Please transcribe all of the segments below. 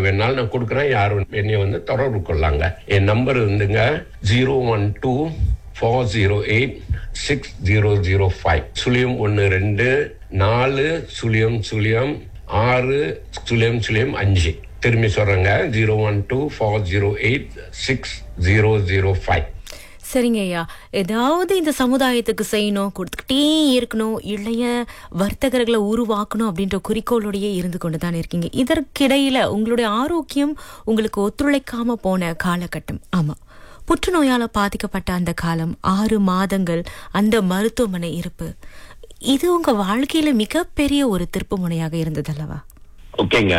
வேணாலும் நான் கொடுக்குறேன் யாரும் என்னைய வந்து தொடர்பு கொள்ளாங்க என் நம்பர் வந்துங்க zero one two four zero eight six zero zero five சுழியம் ஒன்று ரெண்டு நாலு சுழியம் சுழியம் ஆறு சுழியம் சுழியம் அஞ்சு திரும்பி சொல்றேங்க zero one two four zero eight six zero zero five சரிங்க ஐயா ஏதாவது இந்த சமுதாயத்துக்கு செய்யணும் கொடுத்துக்கிட்டே இருக்கணும் இளைய வர்த்தகர்களை உருவாக்கணும் அப்படின்ற குறிக்கோளோடயே இருந்து கொண்டு தான் இருக்கீங்க இதற்கிடையில உங்களுடைய ஆரோக்கியம் உங்களுக்கு ஒத்துழைக்காம போன காலகட்டம் ஆமா புற்றுநோயால பாதிக்கப்பட்ட அந்த காலம் ஆறு மாதங்கள் அந்த மருத்துவமனை இருப்பு இது உங்க வாழ்க்கையில மிகப்பெரிய ஒரு திருப்பு முனையாக இருந்தது அல்லவா ஓகேங்க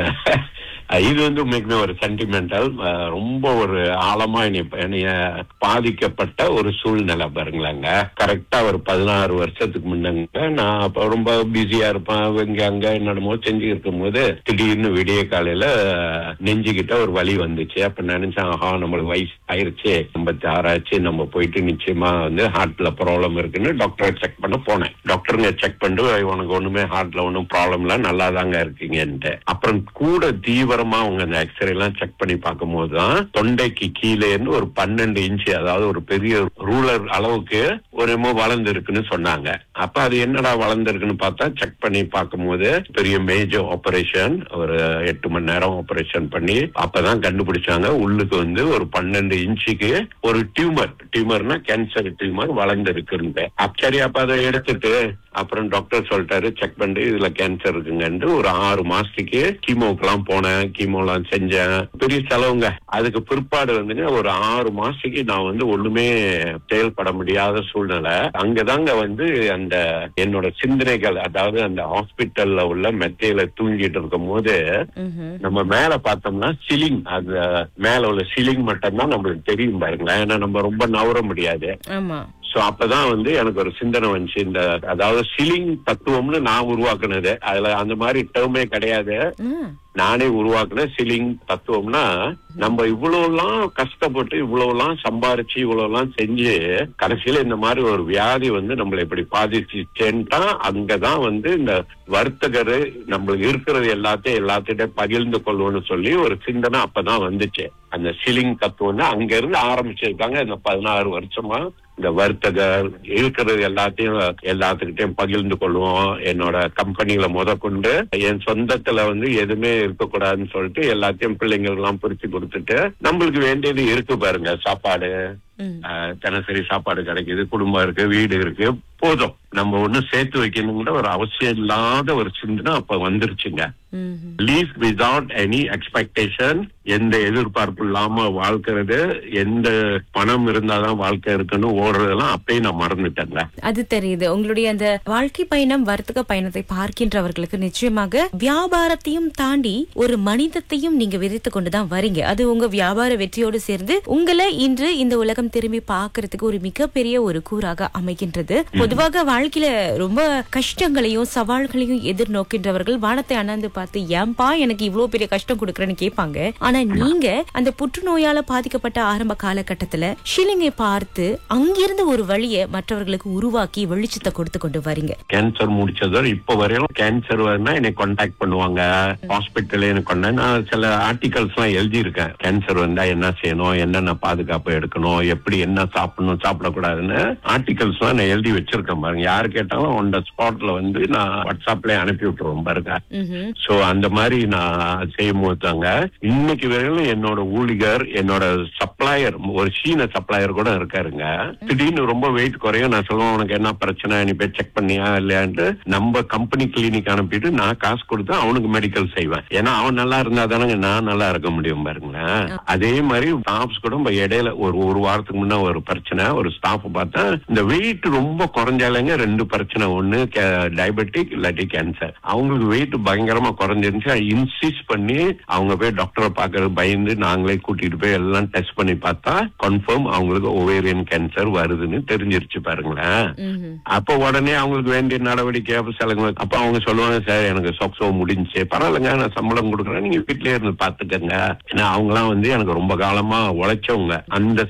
அஹ் இது வந்து உண்மைக்குமே ஒரு சென்டிமெண்டல் ரொம்ப ஒரு ஆழமா என்னை என்னைய பாதிக்கப்பட்ட ஒரு சூழ்நிலை பாருங்களேங்க கரெக்டா ஒரு பதினாறு வருஷத்துக்கு முன்னங்க நான் அப்ப ரொம்ப பிஸியா இருப்பேன் இங்க அங்க என்னமோ செஞ்சு இருக்கும் போது திடீர்னு விடிய காலையில நெஞ்சுகிட்ட ஒரு வலி வந்துச்சு அப்ப நினைச்சேன் ஆஹா நம்மளுக்கு வயசு ஆயிருச்சு ஐம்பத்தி ஆறாச்சு நம்ம போயிட்டு நிச்சயமா வந்து ஹார்ட்ல ப்ராப்ளம் இருக்குன்னு டாக்டரை செக் பண்ண போனேன் டாக்டருங்க செக் பண்ணிட்டு உனக்கு ஒண்ணுமே ஹார்ட்ல ஒன்றும் ப்ராப்ளம் இல்ல நல்லா தாங்க இருக்கீங்கன்ட்டு அப்புறம் கூட தீவிரமா அவங்க அந்த எக்ஸ்ரே எல்லாம் செக் பண்ணி பார்க்கும்போது தான் தொண்டைக்கு கீழே இருந்து ஒரு பன்னெண்டு இன்ச்சு அதாவது ஒரு பெரிய ரூலர் அளவுக்கு ஒரு என்னமோ வளர்ந்து இருக்குன்னு சொன்னாங்க அப்ப அது என்னடா வளர்ந்துருக்குன்னு பார்த்தா செக் பண்ணி பார்க்கும்போது பெரிய மேஜர் ஆபரேஷன் ஒரு எட்டு மணி நேரம் ஆபரேஷன் பண்ணி அப்பதான் கண்டுபிடிச்சாங்க உள்ளுக்கு வந்து ஒரு பன்னெண்டு இன்ச்சுக்கு ஒரு டியூமர் டியூமர்னா கேன்சர் டியூமர் வளர்ந்து இருக்குன்னு அப்ப சரி அப்ப அதை எடுத்துட்டு அப்புறம் டாக்டர் சொல்லிட்டாரு செக் பண்ணிட்டு இதுல கேன்சர் இருக்குங்கன்ட்டு ஒரு ஆறு மாசத்துக்கு கீமோக்கு எல்லாம் போனேன் கீமோ எல்லாம் செஞ்சேன் பெரிய செலவுங்க அதுக்கு பிற்பாடு வந்துங்க ஒரு ஆறு மாசத்துக்கு நான் வந்து ஒண்ணுமே செயல்பட முடியாத சூழ்நிலை அங்கதாங்க வந்து அந்த என்னோட சிந்தனைகள் அதாவது அந்த ஹாஸ்பிட்டல்ல உள்ள மெத்தையில தூங்கிட்டு இருக்கும் போது ம்ஹும். நம்ம மேல பார்த்தோம்னா சிலிங் அது மேல உள்ள சிலிங் மட்டும் தான் நம்மளுக்கு தெரியும் பாருங்களேன் ஏன்னா நம்ம ரொம்ப நவர முடியாது ஆமா சோ அப்பதான் வந்து எனக்கு ஒரு சிந்தனை வந்துச்சு இந்த அதாவது சிலிங் தத்துவம்னு நான் உருவாக்குனது அதுல அந்த மாதிரி டேர்மே கிடையாது ம். நானே உருவாக்குன சிலிங் தத்துவம்னா நம்ம இவ்வளவு எல்லாம் கஷ்டப்பட்டு இவ்வளவு எல்லாம் சம்பாரிச்சு இவ்வளவு எல்லாம் செஞ்சு கடைசியில இந்த மாதிரி ஒரு வியாதி வந்து நம்மளை இப்படி பாதிச்சுட்டேன்ட்டா அங்கதான் வந்து இந்த வர்த்தகர் நம்மளுக்கு இருக்கிறது எல்லாத்தையும் எல்லாத்திட்ட பகிர்ந்து கொள்வோம்னு சொல்லி ஒரு சிந்தனை அப்பதான் வந்துச்சு அந்த சிலிங் தத்துவம்னா அங்க இருந்து ஆரம்பிச்சிருக்காங்க இந்த பதினாறு வருஷமா இந்த வர்த்தகர் இருக்கிறது எல்லாத்தையும் எல்லாத்துக்கிட்டையும் பகிர்ந்து கொள்வோம் என்னோட கம்பெனில முத கொண்டு என் சொந்தத்துல வந்து எதுவுமே இருக்கக்கூடாதுன்னு சொல்லிட்டு எல்லாத்தையும் பிள்ளைங்களுக்கு எல்லாம் பிரிச்சு கொடுத்துட்டு நம்மளுக்கு வேண்டியது இருக்கு பாருங்க சாப்பாடு ம். ஆஹ், தினசரி சாப்பாடு கிடைக்குது குடும்பம் இருக்கு வீடு இருக்கு போதும் நம்ம ஒண்ணும் சேர்த்து வைக்கணுங்கிற ஒரு அவசியம் இல்லாத ஒரு சிந்தனை அப்ப வந்துருச்சுங்க ம்ஹும். லீவ் விதவுட் எனி எக்ஸ்பெக்டேஷன் எந்த எதிர்பார்ப்பு இல்லாம வாழ்க்கிறது எந்த பணம் இருந்தாதான் வாழ்க்கை இருக்குன்னு ஓடுறதெல்லாம் அப்பயே நான் மறந்துட்டேங்க அது தெரியுது உங்களுடைய அந்த வாழ்க்கை பயணம் வர்த்தக பயணத்தை பார்க்கின்றவர்களுக்கு நிச்சயமாக வியாபாரத்தையும் தாண்டி ஒரு மனிதத்தையும் நீங்க விதைத்து கொண்டுதான் வரீங்க அது உங்க வியாபார வெற்றியோடு சேர்ந்து உங்களை இன்று இந்த உலகம் திரும்பி பார்க்கிறதுக்கு ஒரு மிகப்பெரிய ஒரு கூறாக அமைகின்றது பொதுவாக வாழ்க்கையில ரொம்ப கஷ்டங்களையும் சவால்களையும் எதிர்நோக்கின்றவர்கள் வானத்தை அண்ணாந்து பார்த்து ஏன்பா எனக்கு இவ்வளவு பெரிய கஷ்டம் கொடுக்குறேன்னு கேட்பாங்க ஆனா நீங்க அந்த புற்றுநோயால பாதிக்கப்பட்ட ஆரம்ப காலகட்டத்துல ஷிலிங்கை பார்த்து அங்கிருந்து ஒரு வழியை மற்றவர்களுக்கு உருவாக்கி வெளிச்சத்தை கொடுத்து கொண்டு வரீங்க கேன்சர் முடிச்சதோட இப்ப வரையும் கேன்சர் வரனா என்னை கான்டாக்ட் பண்ணுவாங்க ஹாஸ்பிட்டல் எனக்கு கொண்டேன் நான் சில ஆர்டிகல்ஸ் எல்லாம் எழுதி இருக்கேன் கேன்சர் வந்தா என்ன செய்யணும் என்னென்ன பாதுகாப்பு எடுக்கணும் எப்படி என்ன சாப்பிடணும் சாப்பிடக்கூடாதுன்னு ஆர்டிகல்ஸ் எல்லாம் நான் எழுதி வச்சிருக்கேன் பாருங்க யாரு கேட்டாலும் on the ஸ்பாட்ல வந்து நான் வாட்ஸ்அப்ல அனுப்பி விட்டுருவோம் பாருங்க ம்ஹும். சோ அந்த மாதிரி நான் செய்யும் போதுதாங்க இன்னைக்கு வரையிலும் என்னோட ஊழிகர் என்னோட சப்ளையர் ஒரு சீன சப்ளையர் கூட இருக்காருங்க திடீர்னு ரொம்ப வெயிட் குறையும் நான் சொல்லுவேன் உனக்கு என்ன பிரச்சனை நீ போய் செக் பண்ணியா இல்லையான்ட்டு நம்ம கம்பெனி கிளினிக் அனுப்பிட்டு நான் காசு கொடுத்து அவனுக்கு மெடிக்கல் செய்வேன் ஏன்னா அவன் நல்லா இருந்தா தானங்க நான் நல்லா இருக்க முடியும் பாருங்களேன் அதே மாதிரி ஸ்டாஃப்ஸ் கூட இப்ப இடையில ஒரு ஒரு வாரத்துக்கு முன்ன ஒரு பிரச்சனை ஒரு ஸ்டாஃப் பார்த்தா இந்த வெயிட் ரொம்ப குறைஞ்சாலேங்க ரெண்டு பிரச்சனை ஒண்ணு டயபெட்டிக் இல்லாட்டி கேன்சர் அவங்களுக்கு வெயிட் பயங்கரமா குறைஞ்சிருந்துச்சு இன்சிஸ்ட் பண்ணி அவங்க போய் டாக்டரை பாக்குறது பயந்து நாங்களே கூட்டிட்டு போய் எல்லாம் டெஸ்ட் பண்ணி பார்த்தா கன்ஃபார்ம் அவங்களுக்கு ஓவேரியன் கேன்சர் வருதுன்னு தெரிஞ்சிருச்சு பாருங்களேன் ம்ஹும். அப்ப உடனே அவங்களுக்கு வேண்டிய நடவடிக்கை அப்ப சிலங்க அப்ப அவங்க சொல்லுவாங்க சார் எனக்கு சொக்ஸோ முடிஞ்சு பரவாயில்லைங்க நான் சம்பளம் கொடுக்குறேன் நீங்க வீட்லயே இருந்து பாத்துக்கங்க ஏன்னா அவங்க எல்லாம் வந்து எனக்கு ரொம்ப காலமா உழைச்சவங்க அந்த சிந்தனையில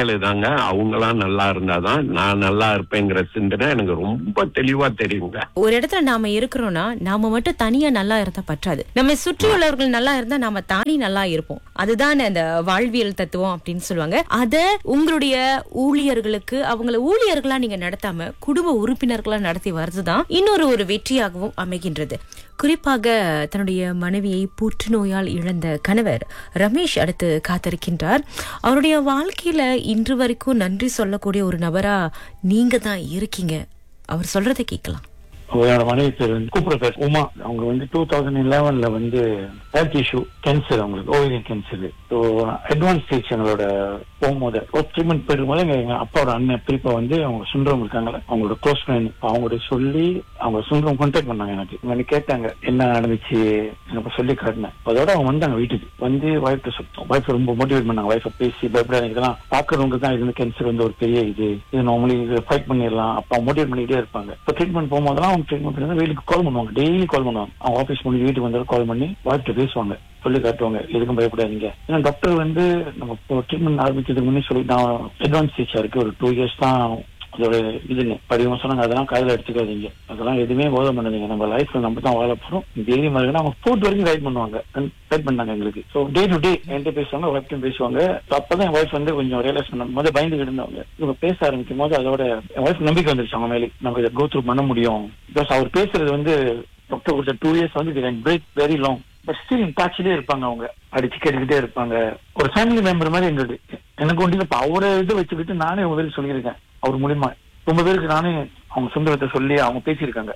இனிமேல் தாங்க அவங்களாம் நல்லா இருந்தாதான் நான் நல்லா இருப்பேங்கிற சிந்தனை எனக்கு ரொம்ப தெளிவா தெரியுங்க ஒரு இடத்துல நாம இருக்கிறோம்னா நாம மட்டும் தனியா நல்லா இருந்தா பற்றாது நம்ம சுற்றியுள்ளவர்கள் நல்லா இருந்தா நாம தானே நல்லா இருப்போம் அதுதான் அந்த வாழ்வியல் தத்துவம் அப்படின்னு சொல்லுவாங்க அத உங்களுடைய ஊழியர்களுக்கு அவங்கள ஊழியர்களா நீங்க நடத்தாம குடும்ப உறுப்பினர்களா நடத்தி வருதுதான் இன்னொரு ஒரு வெற்றியாகவும் அமைகின்றது குறிப்பாக தன்னுடைய மனைவியை புற்றுநோயால் இழந்த கணவர் ரமேஷ் அடுத்து காத்திருக்கின்றார் அவருடைய வாழ்க்கையில இன்று வரைக்கும் நன்றி சொல்லக்கூடிய ஒரு நபரா நீங்க தான் இருக்கீங்க அவர் சொல்றதை கேட்கலாம் அவரோட மனைவி பேர் வந்து கூப்பிட பேர் உமா அவங்க வந்து டூ தௌசண்ட் லெவன்ல வந்து ஹெல்த் இஷ்யூ கேன்சர் அவங்களுக்கு ovarian cancer so advance stage எங்களோட போகும்போது ஒரு ட்ரீட்மெண்ட் போயிருக்கும்போது எங்க எங்க அப்பாவோட அண்ணன் பிரிப்பா வந்து அவங்க சுந்தரம் இருக்காங்கல்ல அவங்களோட க்ளோஸ் ஃப்ரெண்ட் அவங்கள்ட்ட சொல்லி அவங்க சுந்தரம் கான்டாக்ட் பண்ணாங்க எனக்கு இவங்க கேட்டாங்க என்ன நடந்துச்சு எனக்கு சொல்லி காட்டினேன் அதோட அவங்க வந்தாங்க வீட்டுக்கு வந்து ஒய்ஃப் சுத்தம் ஒய்ஃப் ரொம்ப மோட்டிவேட் பண்ணாங்க ஒய்ஃபை பேசி பயப்படாத இதெல்லாம் பாக்குறவங்க தான் இது வந்து கேன்சர் வந்து ஒரு பெரிய இது இது நார்மலி இது ஃபைட் பண்ணிடலாம் அப்ப மோட்டிவேட் பண்ணிக்கிட்டே இருப்பாங்க இப்போ ட்ரீட்மெண்ட் போகும்போதெல்லாம் அவங்க ட்ரீட்மெண்ட் பண்ணி வீட்டுக்கு கால் பண்ணுவாங்க டெய்லி கால் பண்ணுவாங்க அவங்க ஆஃபீஸ் முடிஞ்சு வீட்டுக்கு வந்தாலும் கால் பண்ணி ஒய்ஃப்ட்ட பேசுவாங்க சொல்லி காட்டுவாங்க எதுக்கும் பயப்படாதீங்க ஏன்னா டாக்டர் வந்து நம்ம இப்போ ட்ரீட்மெண்ட் ஆரம்பிக்கிறதுக்கு முன்னே சொல்லி நான் அட்வான்ஸ் ஸ்டேஜா இருக்கு ஒரு டூ இயர்ஸ் தான் அதோட இதுன்னு படிவம் சொன்னாங்க அதெல்லாம் காதுல எடுத்துக்காதீங்க அதெல்லாம் எதுவுமே போத பண்ணாதீங்க நம்ம லைஃப்ல நம்ம தான் வாழ போறோம் டெய்லி மாதிரி அவங்க ஃபுட் வரைக்கும் கைட் பண்ணுவாங்க கைட் பண்ணாங்க எங்களுக்கு ஸோ டே டு டே என்கிட்ட பேசுவாங்க ஒய்ஃப்டும் பேசுவாங்க So அப்பதான் என் ஒய்ஃப் வந்து கொஞ்சம் ரியலைஸ் பண்ண முதல்ல பயந்துகிட்டு இருந்தவங்க இவங்க பேச ஆரம்பிக்கும் போது அதோட என் ஒய்ஃப் நம்பிக்கை வந்துருச்சு அவங்க மேலே நம்ம இதை கோ த்ரூ பண்ண முடியும் பிகாஸ் அவர் பேசுறது வந்து டாக்டர் கொடுத்த டூ இயர்ஸ் வந்து break very long but still டச்லேயே இருப்பாங்க அவங்க அடிச்சு கேட்டுக்கிட்டே இருப்பாங்க ஒரு ஃபேமிலி மெம்பர் மாதிரி எங்களுக்கு எனக்கு ஒன்றில் இப்போ அவரை இது வச்சுக்கிட்டு நானே உங்க பேருக்கு சொல்லியிருக்கேன் அவர் மூலியமா ரொம்ப பேருக்கு நானே அவங்க சொந்தத்தை சொல்லி அவங்க பேசியிருக்காங்க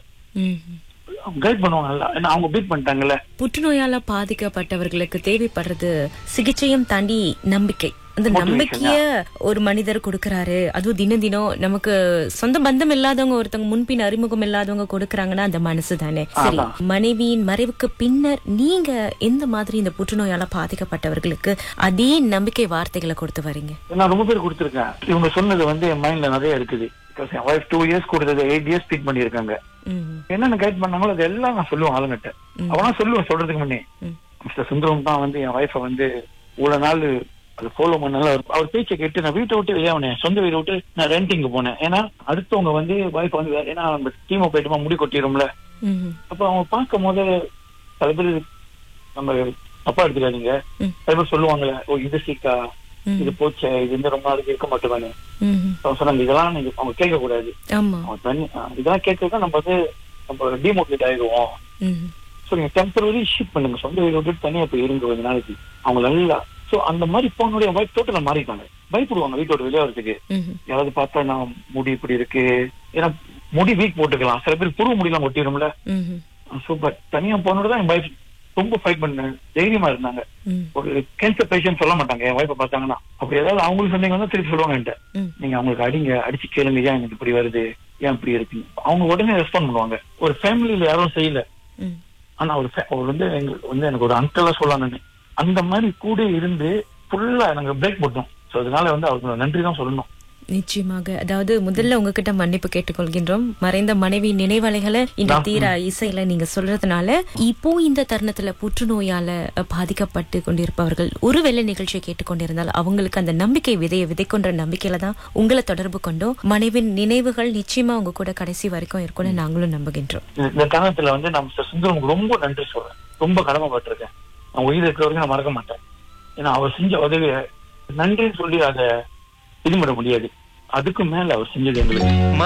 கைட் பண்ணுவாங்க நல்லா ஏன்னா அவங்க பீட் பண்ணிட்டாங்கல்ல புற்றுநோயால பாதிக்கப்பட்டவர்களுக்கு தேவைப்படுறது சிகிச்சையும் தாண்டி நம்பிக்கை அந்த Motivation, நம்பிக்கைய ஒரு மனிதர் கொடுக்கறாரு அதுவும் தினம் தினம் நமக்கு சொந்த பந்தம் இல்லாதவங்க ஒருத்தவங்க முன்பின் அறிமுகம் இல்லாதவங்க கொடுக்கறாங்கன்னா அந்த மனசு தானே சரி அதான். மனைவியின் மறைவுக்கு பின்னர் நீங்க எந்த மாதிரி இந்த புற்றுநோயால பாதிக்கப்பட்டவர்களுக்கு அதே நம்பிக்கை வார்த்தைகளை கொடுத்து வரீங்க நான் ரொம்ப பேர் கொடுத்துருக்கேன் இவங்க சொன்னது வந்து என் மைண்ட்ல நிறைய இருக்குது Because என் ஒய்ஃப் டூ இயர்ஸ் கொடுத்தது எயிட் இயர்ஸ் ட்ரீட் பண்ணியிருக்காங்க ம், என்னென்ன கைட் பண்ணாங்களோ அது எல்லாம் நான் சொல்லுவேன் ஆளுங்கிட்ட ம். அவனா சொல்லுவேன் சொல்றதுக்கு முன்னே ம். மிஸ்டர் சுந்தரம் தான் வந்து என் ஒய்ஃபை வந்து இவ்வளவு நாள் அதை ஃபாலோ பண்ணால அவர் அவர் பேச்சை கேட்டு நான் வீட்டை விட்டு வெளியே ஆனேன் சொந்த வீட்டை விட்டு நான் ரெண்டிங்க்கு போனேன் ஏன்னா அடுத்தவங்க வந்து ஒய்ஃப் வந்து வேற- ஏன்னா நம்ம டீமை போயிட்டுமா முடி கொட்டிடும்ல ம், அப்ப அவங்க பார்க்கும் போது சில பேர் நம்ம தப்பா எடுத்துக்காதீங்க ம். சில பேர் சொல்லுவாங்கல்ல ஓ இது சீக்கா ம், இது போச்சே இது வந்து ரொம்ப நாளைக்கு இருக்க மாட்டேவானு ம், அவங்க சொன்னாங்க இதெல்லாம் நீங்க அவங்க கேட்க கூடாது ஆமா அவங்க தனி ஆ, இதெல்லாம் கேட்கறத நம்ம வந்து நம்ம டிமோட்டிவேட் ஆயிடுவோம் ம், ஸோ நீங்க டெம்பரரி ஷிஃப்ட் பண்ணுங்க சொந்த வீடு விட்டு தனியா போய் இருங்க கொஞ்ச நாளைக்கு அவங்க நல்லா ஸோ அந்த மாதிரி போனுடைய ஒய்ஃப் டோட்டலா மாறிட்டாங்க பயப்படுவாங்க வீட்டோட வெளியே வரதுக்கு ம், யாராவது பார்த்தா நான் முடி இப்படி இருக்கு ஏன்னா முடி வீக் போட்டுக்கலாம் சில பேர் புருவ முடியெல்லாம் ஒட்டிடும்ல ம், சூப்பர் தனியா போனோட தான் என் வைஃப் ரொம்ப ஃபைட் பண்ணேன் தைரியமா இருந்தாங்க ம், ஒரு கேன்சர் பேஷண்ட் சொல்ல மாட்டாங்க என் ஒய்ஃபை பார்த்தாங்கன்னா அப்படி ஏதாவது அவங்களுக்கு சொன்னீங்கன்னா திருப்பி சொல்லுவாங்க என்கிட்ட ம். நீங்க அவங்களுக்கு அடிங்க அடிச்சு கேளுங்க ஏன் எனக்கு இப்படி வருது ஏன் இப்படி இருக்கு அவங்க உடனே ரெஸ்பாண்ட் பண்ணுவாங்க ஒரு ஃபேமிலியில யாரும் செய்யல ம். ஆனா ஒரு fa- அவர் வந்து எங்களுக்கு வந்து எனக்கு ஒரு அங்கிளா சொல்லலாம்னு அந்த மாதிரி கூட இருந்து ஃபுல்லா எனக்கு பிரேக் போட்டோம் ஸோ அதனால வந்து அவருக்கு நன்றி தான் சொல்லணும் நிச்சயமாக அதாவது முதல்ல உங்ககிட்ட மன்னிப்பு கேட்டுக்கொள்கின்றோம் மறைந்த மனைவி நினைவலைகளை இந்த நான்- தீர இசையில நீங்க சொல்றதுனால இப்போ இந்த தருணத்துல புற்றுநோயால அஹ், பாதிக்கப்பட்டு கொண்டிருப்பவர்கள் ஒருவேளை நிகழ்ச்சியை கேட்டுக்கொண்டிருந்தால் அவங்களுக்கு அந்த நம்பிக்கை விதைய விதைக்கொன்ற நம்பிக்கையில தான் உங்களை தொடர்பு கொண்டோம் மனைவின் நினைவுகள் நிச்சயமா உங்க கூட கடைசி வரைக்கும் இருக்கும்னு நாங்களும் நம்புகின்றோம் இந்த- இந்த தருணத்துல வந்து நான் மிஸ்டர் சுந்தரமுக்கு ரொம்ப நன்றி சொல்றேன் ரொம்ப கடமைப்பட்டிருக்கேன் நான் உயிர் இருக்கிற வரைக்கும் நான் மறக்க மாட்டேன் ஏன்னா அவர் செஞ்ச உதவிய நன்றின்னு சொல்லி அதை இது பண்ண முடியாது அதுக்கு மேல அவர் செஞ்சது எங்களுக்கு